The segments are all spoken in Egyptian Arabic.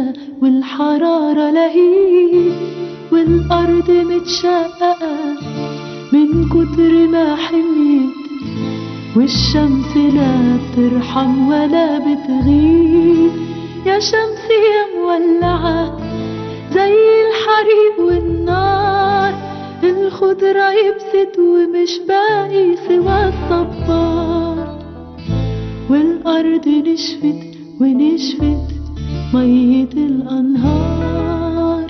والحرارة لهيب والأرض متشققة من كتر ما حميت والشمس لا بترحم ولا بتغيب يا شمس يا مولعة زي الحريق والنار الخضرة يبست ومش باقي سوى الصبار والأرض نشفت ونشفت مية الأنهار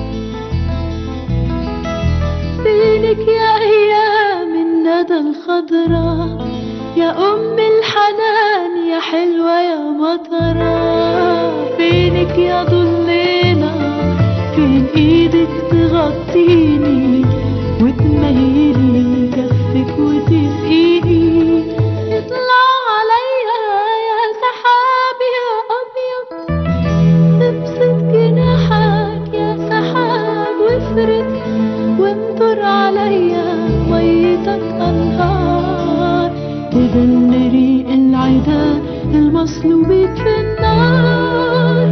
فينك يا أيام الندى الخضرا يا أم الحنان يا حلوة يا مطرة فينك يا ضليلة فين ايدك تغطيني وتميلي كفك وتسقيني اطلع عليا يا سحاب يا أبيض ابسط جناحك يا سحاب وافرد وانطر عليا ميتك أنهار تبل ريق العدا المصلوبين في النار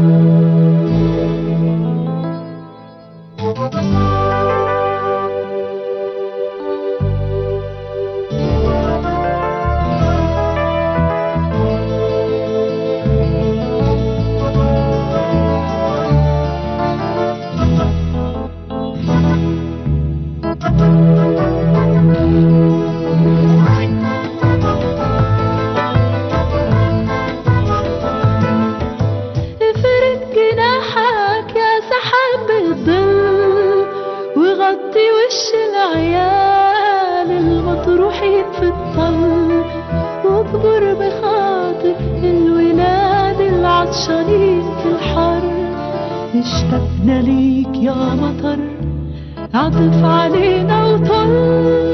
افرد جناحك يا سحاب الظل وغطي وش العيال المطروحين في الطل واكبر بخاطر الولاد العطشانين في الحر اشتقنا ليك يا مطر عطف علينا وطل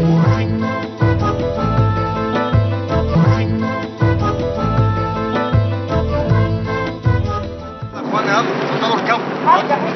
اخوانا يلا اتفضلوا اركبوا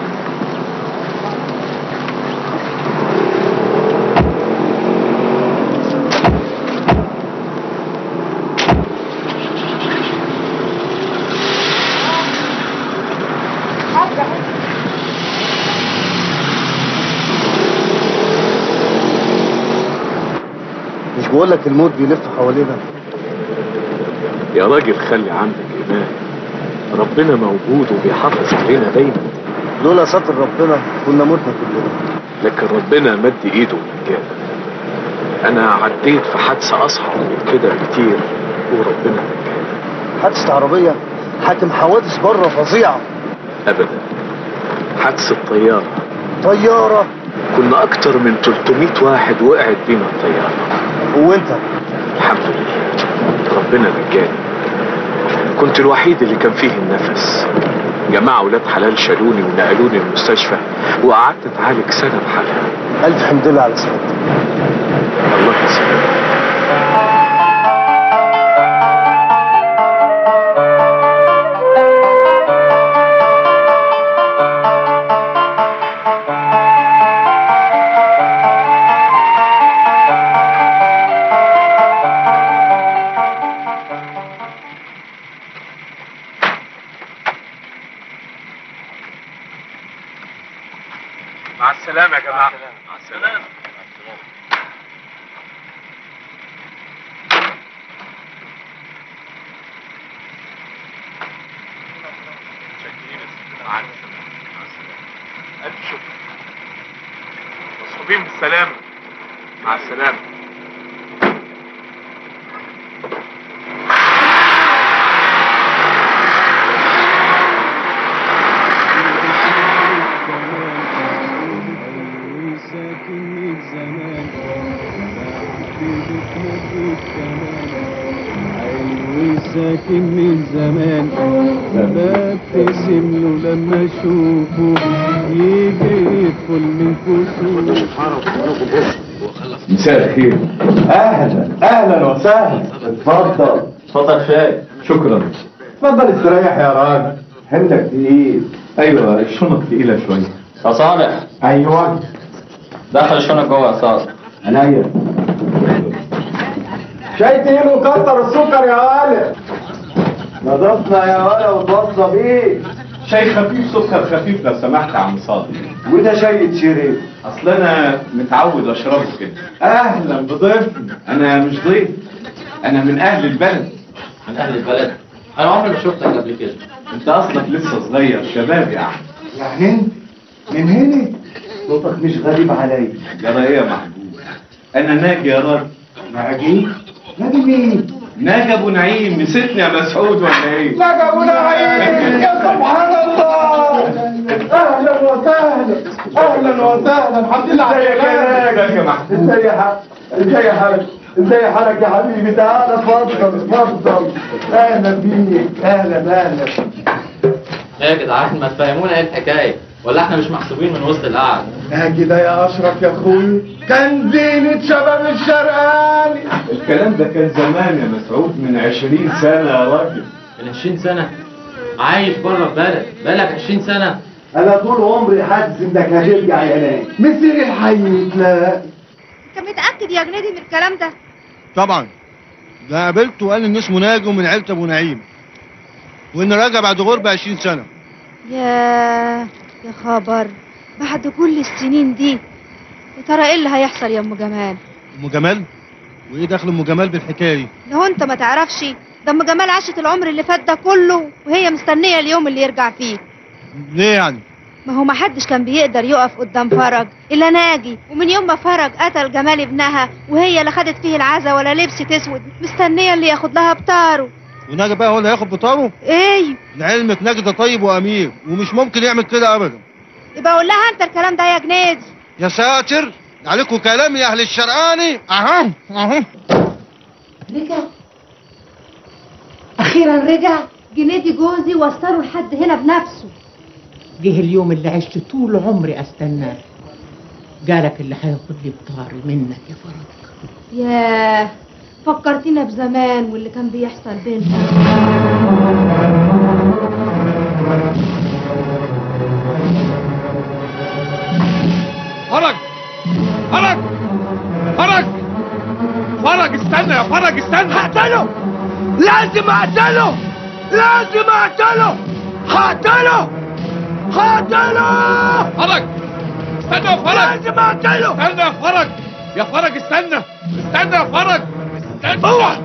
مش بقول لك الموت بيلف حوالينا يا راجل خلي عندك إيمان ربنا موجود وبيحافظ علينا دايما لولا ستر ربنا كنا متنا كلنا لكن ربنا مد ايده ونجانا انا عديت في حادثة اصعب من كده بكتير وربنا نجانا حادثة عربية حاكم حوادث بره فظيعة ابدا حادثة طيارة طيارة كنا اكتر من 300 واحد وقعت بينا الطيارة وانت الحمد لله ربنا نجاني كنت الوحيد اللي كان فيه النفس جماعة ولاد حلال شالوني ونقلوني المستشفى وقعدت اتعالج سنة بحالها ألف حمد لله على سلامتك الله يسلمك مع السلامة يا جماعة مع السلامة مع السلامة مع السلامة ألف شكر مصحوبين بالسلامة مع السلامة ساكن من زمان ببتسم له لما اشوفه يجي يدخل من كسوف مساء الخير اهلا اهلا وسهلا اتفضل اتفضل شاي شكرا اتفضل استريح يا راجل حملك تقيل ايوه الشنط تقيله شويه يا صالح ايوه دخل الشنط جوه يا صالح عينيا شاي تقيل وكتر السكر يا ولد نضفنا يا ولد وتوصى بيه شاي خفيف سكر خفيف لو سمحت يا عم صادق وده شاي تشيري اصل انا متعود اشربه كده اهلا بضيفني انا مش ضيف انا من اهل البلد من اهل البلد انا عمري ما شفتك قبل كده انت اصلك لسه صغير شباب يا عم يعني انت من هنا صوتك مش غريب عليا جرى ايه يا محبوب انا ناجي يا راجل ناجي ناجي مين ناجي ابو نعيم نسيتني يا مسعود ولا ايه ناجي ابو نعيم يا سبحان الله اهلا وسهلا اهلا وسهلا الحمد لله على ازيك يا محبوب ازي حالك ازي حالك ازي حالك يا حبيبي تعال اتفضل اتفضل اهلا بيك اهلا اهلا ايه يا جدعان ما تفهمونا ايه الحكايه ولا احنا مش محسوبين من وسط القعده ناجي ده يا اشرف يا اخوي كان زينة شباب الشرقاني الكلام ده كان زمان يا مسعود من عشرين سنة يا راجل من 20 سنه عايش بره البلد بقالك 20 سنه انا طول عمري حاسس انك هترجع يا ناجي مسير الحي لا انت متأكد يا جنيدي من الكلام ده؟ طبعا ده قابلته وقال ان اسمه ناجي ومن عيلة ابو نعيم وان راجع بعد غربة 20 سنة يا يا خبر بعد كل السنين دي يا ترى ايه اللي هيحصل يا ام جمال؟ ام جمال وايه دخل ام جمال بالحكاية دي لو انت ما تعرفش ده ام جمال عاشت العمر اللي فات ده كله وهي مستنيه اليوم اللي يرجع فيه ليه يعني ما هو ما حدش كان بيقدر يقف قدام فرج الا ناجي ومن يوم ما فرج قتل جمال ابنها وهي لا خدت فيه العزا ولا لبست اسود مستنيه اللي ياخد لها بطاره وناجي بقى هو اللي هياخد بطاره ايه لعلمك ناجي ده طيب وامير ومش ممكن يعمل كده ابدا يبقى قول لها انت الكلام ده يا جنيدي يا ساتر عليكم كلام يا اهل الشرقاني اهو اهو رجع اخيرا رجع جنيدي جوزي وصله لحد هنا بنفسه جه اليوم اللي عشت طول عمري استناه جالك اللي هياخد لي بطاري منك يا فرج ياه فكرتينا بزمان واللي كان بيحصل بينا فرج فرج فرج فرج استنى يا فرج استنى هقتله لازم اقتله لازم اقتله هقتله هقتله فرج استنى يا فرج لازم اقتله استنى يا فرج يا فرج استنى استنى يا فرج استنى اوعى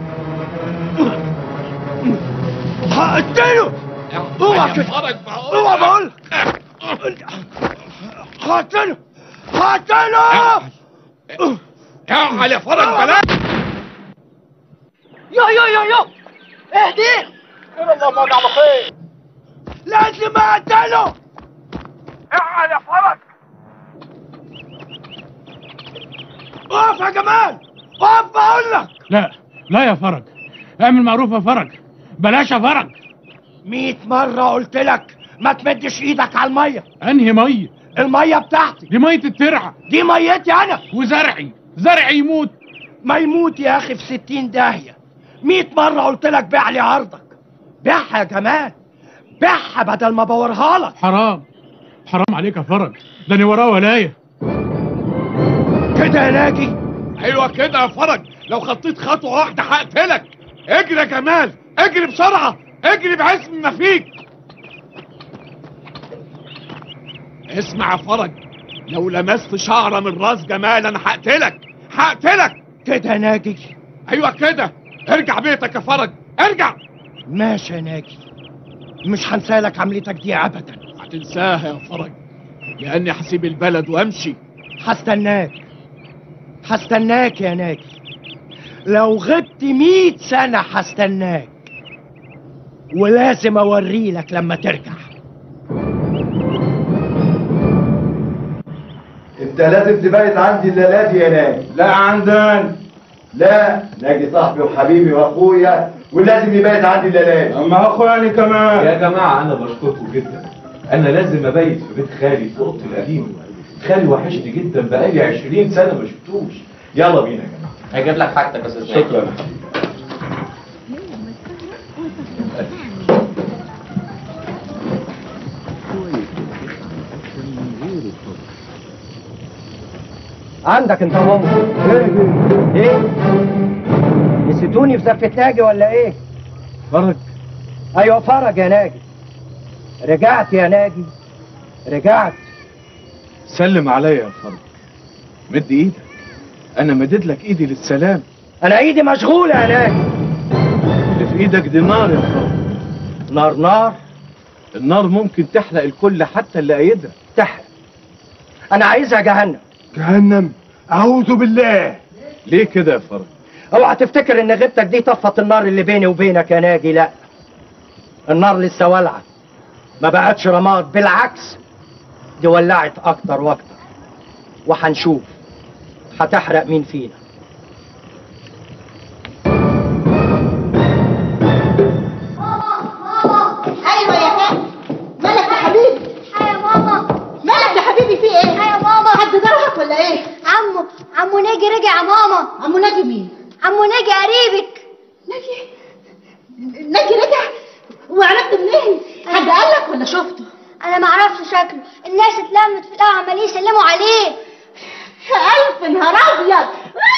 هقتله اوعى يا كده فرج اوعى بقول هقتله هقتله اعمل يا فرج بلاش يا يا يا يا اهدي الله ما نعم خير لازم اقتله اعمل يا فرج اقف يا جمال اقف بقول لك لا لا يا فرج اعمل معروف يا فرج بلاش يا فرج مئة مرة قلت لك ما تمدش ايدك على المية انهي ميه المية بتاعتي دي ميه الترعه دي ميتي انا وزرعي زرعي يموت ما يموت يا اخي في ستين داهية مئة مرة قلت لك بيع لي عرضك بيعها يا جمال بيعها بدل ما بورها لك حرام حرام عليك يا فرج ده انا وراه ولايه كده يا ناجي ايوه كده يا فرج لو خطيت خطوه واحده هقتلك اجري يا جمال اجري بسرعه اجري بعزم ما فيك اسمع يا فرج لو لمست شعره من راس جمال انا هقتلك هقتلك كده يا ناجي ايوه كده ارجع بيتك يا فرج ارجع ماشي يا ناجي مش هنسالك عملتك دي ابدا هتنساها يا فرج لاني هسيب البلد وامشي هستناك هستناك يا ناجي لو غبت مئة سنة هستناك ولازم اوري لك لما ترجع انت لازم تبيت عندي الليله دي يا ناجي لا عندنا لا ناجي صاحبي وحبيبي واخويا ولازم يبيت عندي الليله دي اما اخويا انا كمان يا جماعة أنا بشكركم جدا أنا لازم أبيت في بيت خالي في أوضتي القديمة خالي وحشني جدا بقالي 20 سنة ما شفتوش يلا بينا يا جماعة هجيب لك حاجتك يا استاذ شكرا عندك انت ماما ايه نسيتوني في زفة ناجي ولا ايه فرج ايوه فرج يا ناجي رجعت يا ناجي رجعت سلم عليا يا فرج مد ايدك انا مدد لك ايدي للسلام انا ايدي مشغوله يا ناجي اللي في ايدك دي نار يا فرج نار نار النار ممكن تحرق الكل حتى اللي ايدها تحرق انا عايزها جهنم جهنم اعوذ بالله ليه كده يا فرج اوعى تفتكر ان غيبتك دي طفت النار اللي بيني وبينك يا ناجي لا النار لسه والعه ما بقتش رماد بالعكس دي ولعت اكتر واكتر وهنشوف هتحرق مين فينا ايوه يا فندم مالك يا حبيبي يا ماما مالك يا حبيبي في ايه يا ماما حد ضربك ولا ايه عمو عمو ناجي رجع يا ماما عمو ناجي مين عمو ناجي قريبك ناجي ناجي رجع وعرفت منين حد قال لك ولا شفته انا ما اعرفش شكله الناس اتلمت في القهوه عمالين يسلموا عليه الف نهار ابيض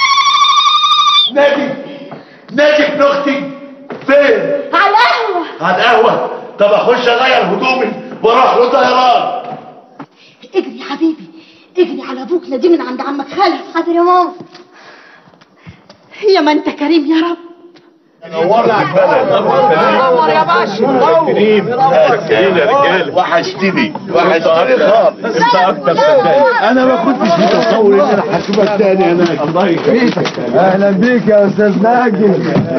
ناجي ناجي ابن اختي فين؟ على القهوه على القهوة طب اخش اغير هدومي واروح له طيران اجري يا حبيبي اجري على ابوك دي من عند عمك خالد حاضر يا ماما يا ما انت كريم يا رب نورت البلد نور يا باشا كريم كريم يا رجاله وحشتني وحشتني خالص انت اكتر صدقني انا ما كنتش متصور ان انا هشوفك تاني يا ناجي الله يكرمك اهلا بيك يا استاذ ناجي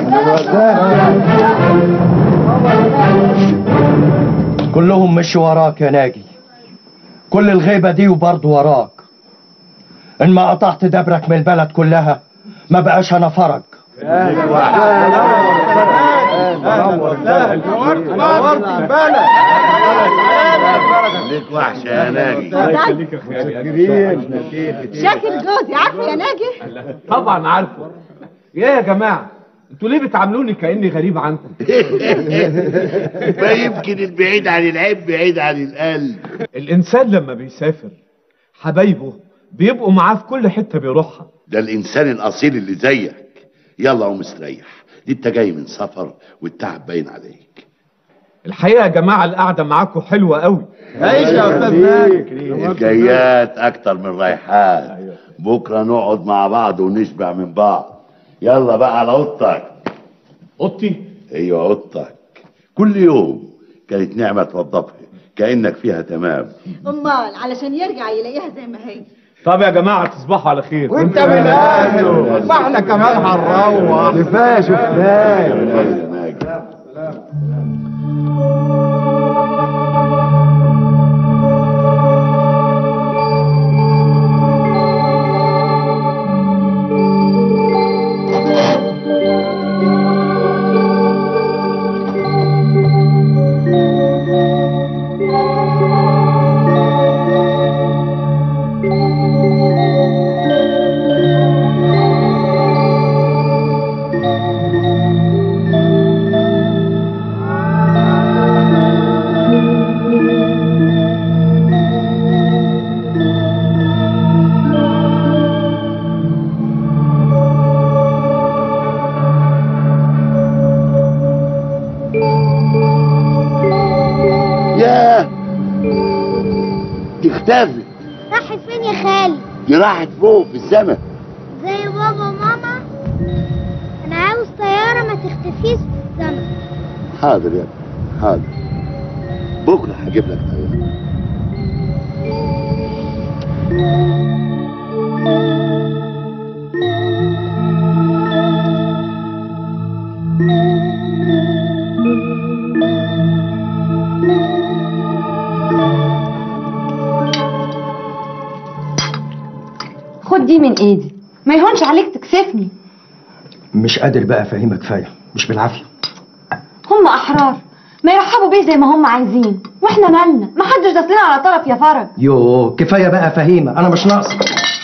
كلهم مشوا وراك يا ناجي كل الغيبة دي وبرضه وراك إن ما قطعت دبرك من البلد كلها ما بقاش أنا فرج ليك وحشه يا ناجي شاكر جوزي عارفه يا ناجي طبعا عارفه يا يا جماعه انتوا ليه بتعاملوني كاني غريب عنكم ما يمكن البعيد عن العيب بعيد عن القلب الانسان لما بيسافر حبايبه بيبقوا معاه في كل حته بيروحها ده الانسان الاصيل اللي زيك يلا قوم استريح دي انت جاي من سفر والتعب باين عليك الحقيقه يا جماعه القعده معاكم حلوه قوي عيش يا استاذ ناجي الجايات اكتر من رايحات بكره نقعد مع بعض ونشبع من بعض يلا بقى على اوضتك اوضتي ايوه اوضتك كل يوم كانت نعمه توظفها كانك فيها تمام امال علشان يرجع يلاقيها زي ما هي طب يا جماعه تصبحوا على خير وانت من اهله ما احنا كمان هنروح كفايه شفناك ياه دي اختفت راحت فين يا خالي دي راحت فوق في السماء زي بابا وماما انا عاوز طياره ما تختفيش في السما حاضر يا ابني حاضر بكره هجيب لك طياره خد دي من ايدي ما يهونش عليك تكسفني مش قادر بقى أفهمك كفاية مش بالعافية هم احرار ما يرحبوا بيه زي ما هم عايزين واحنا مالنا ما حدش داس لنا على طرف يا فرج يو كفاية بقى فهيمة أنا مش ناقص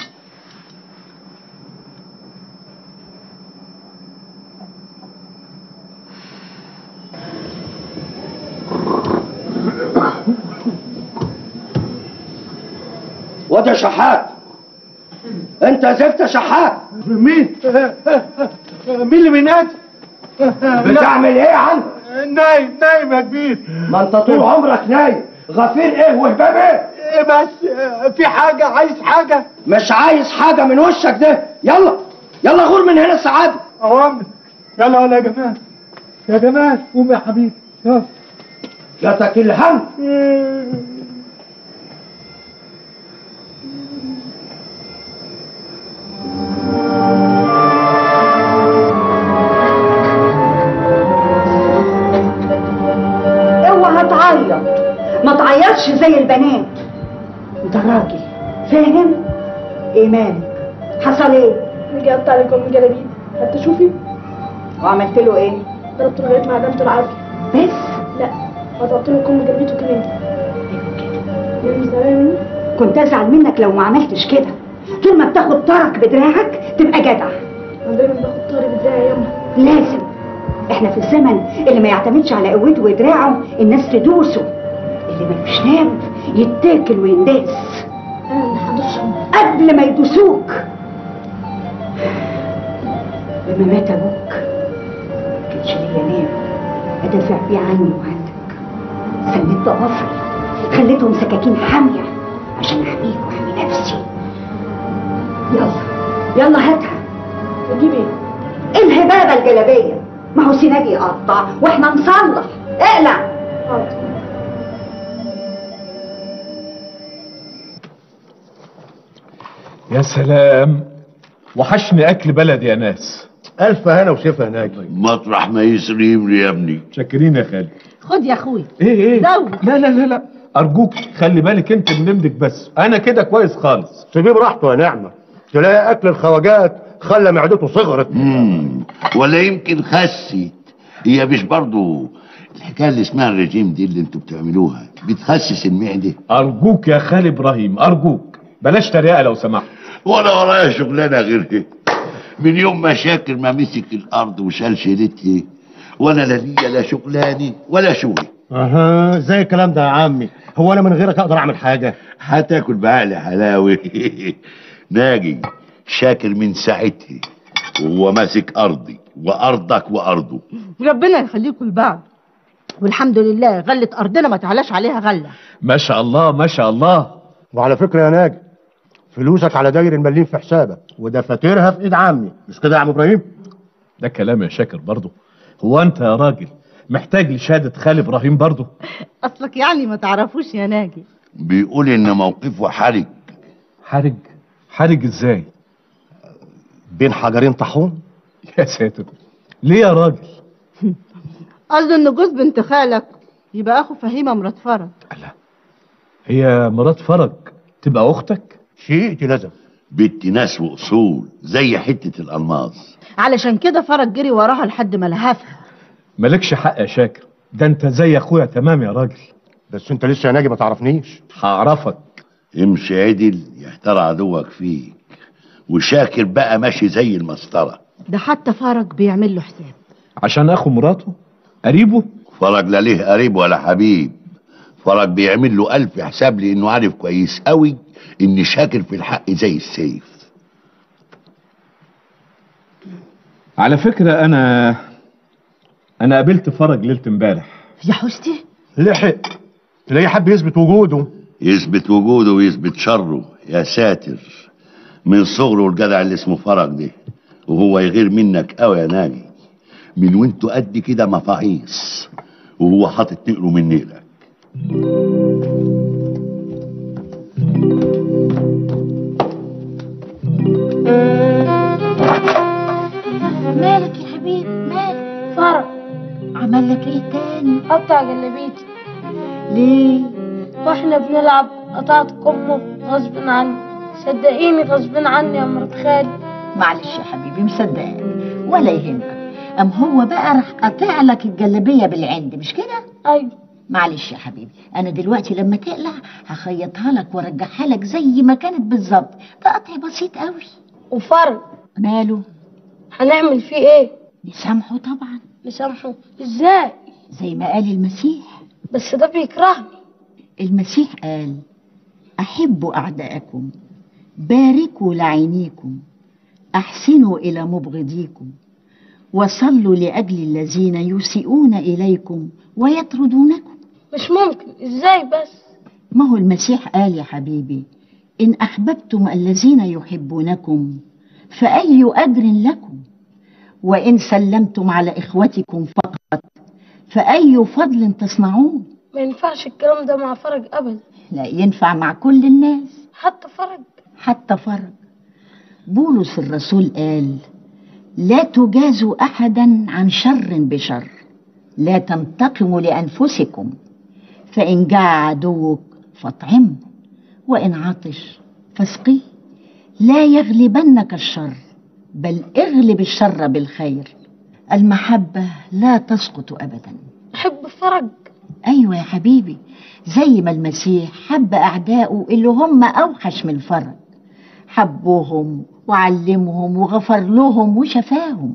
وده شحات انت زفت شحات مين؟ مين اللي بينادي؟ بتعمل ايه يا عم نايم نايم يا كبير ما انت طول عمرك نايم غفير ايه وهباب ايه بس آه، في حاجة عايز حاجة مش عايز حاجة من وشك ده يلا يلا غور من هنا سعادة أوامر يلا يلا يا جمال يا جمال قوم يا حبيبي يلا جاتك الهم اوعى تعيط ما تعيطش زي البنات انت راجل فاهم ايه مالك حصل ايه رجعت عليكم من جلابيب حتى شوفي وعملت له ايه ضربت لغايه ما عدمت العافيه بس لا قطعت له كم جلابيته كمان يعني زعلانه مني كنت ازعل منك لو ما عملتش كده طول ما بتاخد طرك بدراعك تبقى جدع انا دايما باخد طاري بدراعي ياما لازم احنا في الزمن اللي ما يعتمدش على قوته ودراعه الناس تدوسه اللي ملوش ناب يتاكل وينداس انا اللي هدوسهم قبل ما يدوسوك لما مات ابوك ما كانش ليا ناب ادافع بيه عني وعنك سندت ضوافري خليتهم سكاكين حاميه عشان احميك واحمي نفسي يلا يلا هاتها تجيب ايه؟ الهبابه الجلابيه ما هو سيناجي يقطع واحنا نصلح اقلع يا سلام وحشني اكل بلد يا ناس الف هنا وشفا يا ناجي مطرح ما يسريم لي يا ابني شاكرين يا خالد خد يا اخوي ايه ايه زود لا لا لا لا ارجوك خلي بالك انت من نمدك بس انا كده كويس خالص سيبيه براحته يا نعمة تلاقي اكل الخواجات خلى معدته صغرت مم. ولا يمكن خست هي مش برضو الحكايه اللي اسمها الرجيم دي اللي انتوا بتعملوها بتخسس المعده ارجوك يا خالي ابراهيم ارجوك بلاش تريقه لو سمحت ولا ورايا شغلانه غير كده من يوم ما شاكر ما مسك الارض وشال شيلتي وانا لا ليا لا شغلاني ولا شغل اها زي الكلام ده يا عمي هو انا من غيرك اقدر اعمل حاجه هتاكل بعقل حلاوه ناجي شاكر من ساعتها وهو ماسك ارضي وارضك وارضه ربنا يخليكم لبعض والحمد لله غلة أرضنا ما تعلاش عليها غلة ما شاء الله ما شاء الله وعلى فكره يا ناجي فلوسك على داير المليم في حسابك ودفاترها في ايد عمي مش كده يا عم ابراهيم ده كلام يا شاكر برضه هو انت يا راجل محتاج لشهاده خالي ابراهيم برضه أصلك يعني ما تعرفوش يا ناجي بيقول ان موقفه حرج حرج حرج ازاي بين حجرين طاحون يا ساتر ليه يا راجل قصده إن جوز بنت خالك يبقى أخو فهيمة مرات فرج هي مرات فرج تبقى اختك شيء لازم بنت ناس واصول زي حته الالماس علشان كده فرج جري وراها لحد ما لهفها مالكش حق يا شاكر ده انت زي اخويا تمام يا راجل بس انت لسه يا ناجي ما تعرفنيش هعرفك امشي عدل يحترى عدوك فيك وشاكر بقى ماشي زي المسطره ده حتى فرج بيعمل له حساب عشان اخو مراته قريبه فرج لا ليه قريب ولا حبيب فرج بيعمل له ألف حساب لأنه عارف كويس قوي إن شاكر في الحق زي السيف على فكره انا انا قابلت فرج ليله امبارح يا حستي لحق تلاقيه حب يثبت وجوده يثبت وجوده ويثبت شره يا ساتر من صغره الجدع اللي اسمه فرج ده وهو يغير منك قوي يا ناجي من وانتوا قد كده مفاعيص وهو حاطط نقله من نقلك مالك يا حبيبي مالك فرق عمل لك ايه تاني قطع جلابيتي ليه واحنا بنلعب قطعت كمه غصب عني صدقيني غصب عني يا مرات خالي معلش يا حبيبي مصدقك ولا يهمك ام هو بقى راح قاطع لك الجلابيه بالعند مش كده ايوه معلش يا حبيبي انا دلوقتي لما تقلع هخيطها لك وارجعها لك زي ما كانت بالظبط ده قطع بسيط قوي وفرق ماله هنعمل فيه ايه نسامحه طبعا نسامحه ازاي زي ما قال المسيح بس ده بيكرهني المسيح قال احبوا اعداءكم باركوا لعينيكم احسنوا الى مبغضيكم وصلوا لأجل الذين يسيئون إليكم ويطردونكم مش ممكن ازاي بس ما هو المسيح قال يا حبيبي إن أحببتم الذين يحبونكم فأي أجر لكم وإن سلمتم على إخوتكم فقط فأي فضل تصنعون ما ينفعش الكلام ده مع فرج ابدا لا ينفع مع كل الناس حتى فرج حتى فرج بولس الرسول قال لا تجازوا أحدا عن شر بشر لا تنتقموا لأنفسكم فإن جاع عدوك فاطعمه وإن عطش فاسقيه لا يغلبنك الشر بل اغلب الشر بالخير المحبة لا تسقط أبدا حب فرج أيوة يا حبيبي زي ما المسيح حب أعدائه اللي هم أوحش من فرج حبهم وعلمهم وغفر لهم وشفاهم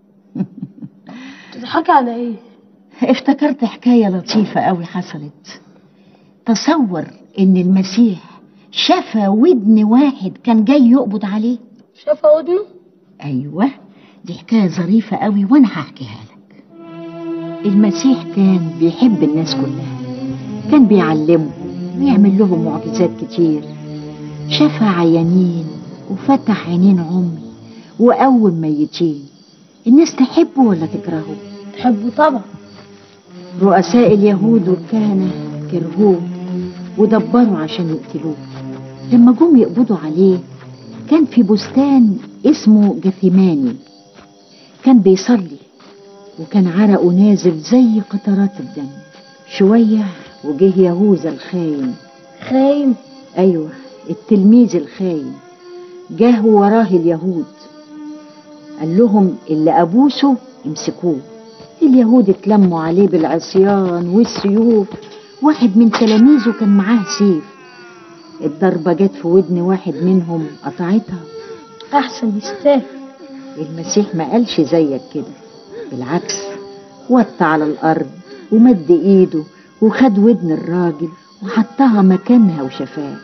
تضحكي على ايه افتكرت حكاية لطيفة قوي حصلت تصور ان المسيح شفى ودن واحد كان جاي يقبض عليه شافه ودنه ايوه دي حكاية ظريفة قوي وانا هحكيها لك المسيح كان بيحب الناس كلها كان بيعلمهم ويعمل لهم معجزات كتير شفى عيانين وفتح عينين عمي وقوم ميتين الناس تحبه ولا تكرهه تحبه طبعا رؤساء اليهود والكهنة كرهوه ودبروا عشان يقتلوه لما جم يقبضوا عليه كان في بستان اسمه جثيماني كان بيصلي وكان عرقه نازل زي قطرات الدم شوية وجه يهوذا الخاين خاين أيوة التلميذ الخاين جاه وراه اليهود قال لهم اللي أبوسه امسكوه اليهود اتلموا عليه بالعصيان والسيوف واحد من تلاميذه كان معاه سيف الضربة جت في ودن واحد منهم قطعتها احسن يستاهل المسيح ما قالش زيك كده بالعكس وطى على الأرض ومد إيده وخد ودن الراجل وحطها مكانها وشفاه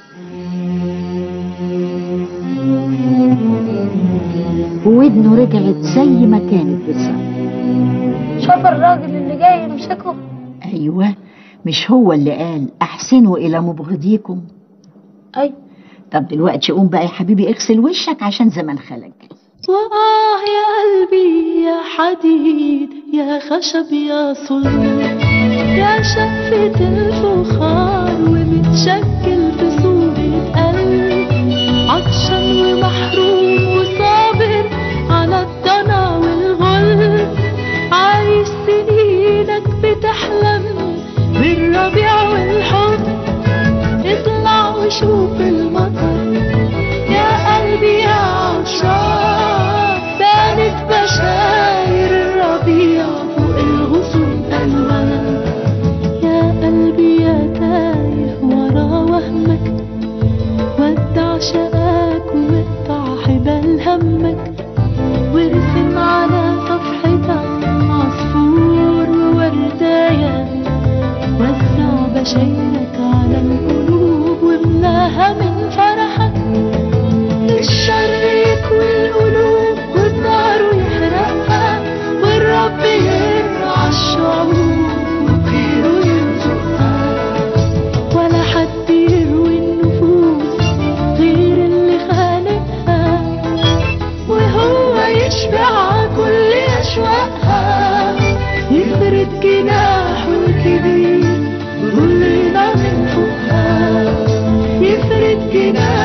وودنه رجعت زي ما كانت بالظبط شاف الراجل اللي جاي يمسكه أيوة مش هو اللي قال أحسنوا إلى مبغضيكم أي طب دلوقتي قوم بقى يا حبيبي اغسل وشك عشان زمان خلق وآه يا قلبي يا حديد يا خشب يا صلب يا شفة الفخار ومتشكل في صورة قلب عطشان ومحروم وصابر على الضنا والغلب عايش سنينك بتحلم بالربيع والحب اطلع وشوف المطر يا قلبي يا عطشان بانت بشاير الربيع فوق الغصون ألوان يا قلبي يا تايه ورا وهمك ودع شقاك وقطع حبال همك وارسم على صفحتك عصفور وورداية وسع بشايرك على القلوب واملاها من فرحك الشر يكوي القلوب والنار يحرقها والرب يرعى الشعوب وخيره يرزقها ولا حد يروي النفوس غير اللي خالقها وهو يشبع كل أشواقها يفرد جناحه الكبير ويطلنا من فوقها يفرد جناحه